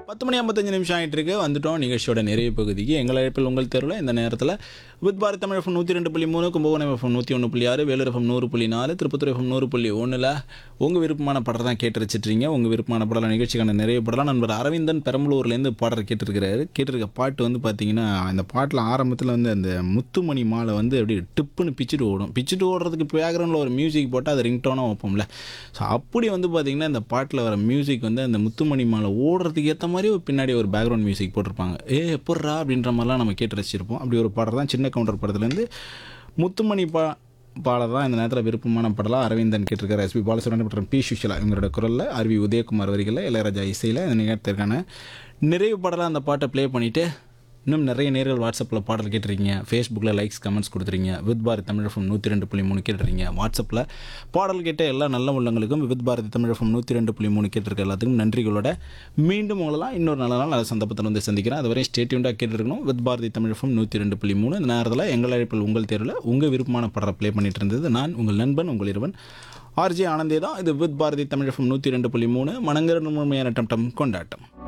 பத்து மணி ஐம்பத்தஞ்சு நிமிஷம் ஆகிட்டு இருக்கு வந்துட்டோம் நிகழ்ச்சியோட நிறைய பகுதிக்கு எங்கள் அழைப்பில் உங்கள் தெருவில் இந்த நேரத்தில் வித் பாரத் தமிழ் எஃப்எம் நூற்றி ரெண்டு புள்ளி மூணு கும்பகோணம் எஃப்எம் நூற்றி ஒன்று புள்ளி ஆறு வேலூர் எஃப்எம் நூறு புள்ளி நாலு திருப்பத்தூர் எஃப்எம் நூறு புள்ளி ஒன்றில் உங்கள் விருப்பமான படம் தான் கேட்டு வச்சிட்றீங்க உங்கள் விருப்பமான படம் நிகழ்ச்சிக்கான நிறைய படலாம் நண்பர் அரவிந்தன் பெரம்பலூர்லேருந்து பாடல் கேட்டிருக்கிறாரு கேட்டிருக்க பாட்டு வந்து பார்த்தீங்கன்னா அந்த பாட்டில் ஆரம்பத்தில் வந்து அந்த முத்துமணி மாலை வந்து அப்படியே டிப்புன்னு பிச்சுட்டு ஓடும் பிச்சுட்டு ஓடுறதுக்கு பேக்ரவுண்டில் ஒரு மியூசிக் போட்டால் அது ரிங்டோனாக வைப்போம்ல ஸோ அப்படி வந்து பார்த்தீங்கன்னா இந்த பாட்டில் வர மியூசிக் வந்து அந்த முத்துமணி மாலை ஓடுறதுக்கு ஏற்ற மாதிரி ஒரு பின்னாடி ஒரு பேக்ரவுண்ட் மியூசிக் போட்டிருப்பாங்க ஏ எப்பட்றா அப்படின்ற மாதிரிலாம் நம்ம கேட்டு ரசிச்சிருப்போம் அப்படி ஒரு பாடல் தான் சின்ன கவுண்டர் படத்துலேருந்து முத்துமணி பா பாடல் தான் இந்த நேரத்தில் விருப்பமான பாடலாக அரவிந்தன் கேட்டிருக்காரு எஸ்பி பாலசுப்ரமணியம் மற்றும் பி சுஷிலா இவங்களோட குரலில் அருவி உதயகுமார் வரிகளில் இளையராஜா இசையில் இந்த நிகழ்த்திற்கான நிறைவு பாடலாக அந்த பாட்டை ப்ளே பண்ணிவிட்டு இன்னும் நிறைய நேர்கள் வாட்ஸ்அப்பில் பாடல் கேட்டுருக்கீங்க ஃபேஸ்புக்கில் லைக்ஸ் கமெண்ட்ஸ் கொடுத்துறீங்க வித் பாரதி தமிழகம் நூற்றி ரெண்டு புள்ளி மூணு கேட்டுறீங்க வாட்ஸ்அப்பில் பாடல் கேட்ட எல்லா நல்ல உள்ளங்களுக்கும் வித் பாரதி தமிழகம் நூற்றி ரெண்டு புள்ளி மூணு கேட்டிருக்க எல்லாத்துக்கும் நன்றிகளோட மீண்டும் உங்களெல்லாம் இன்னொரு நல்ல நாள் நல்ல சந்தர்ப்பத்தில் வந்து சந்திக்கிறேன் அதுவரை ஸ்டேட்யூண்டாக கேட்டுருக்கணும் வித் பாரதி தமிழகம் நூற்றி ரெண்டு புள்ளி மூணு இந்த நேரத்தில் எங்கள் அழைப்பில் உங்கள் தேர்வில் உங்கள் விருப்பமான படம் ப்ளே பண்ணிட்டு இருந்தது நான் உங்கள் நண்பன் உங்கள் இருவன் ஆர்ஜே ஆனந்தே தான் இது வித் பாரதி தமிழகம் நூற்றி ரெண்டு புள்ளி மூணு மனங்கர முழுமையான டம் டம் கொண்டாட்டம்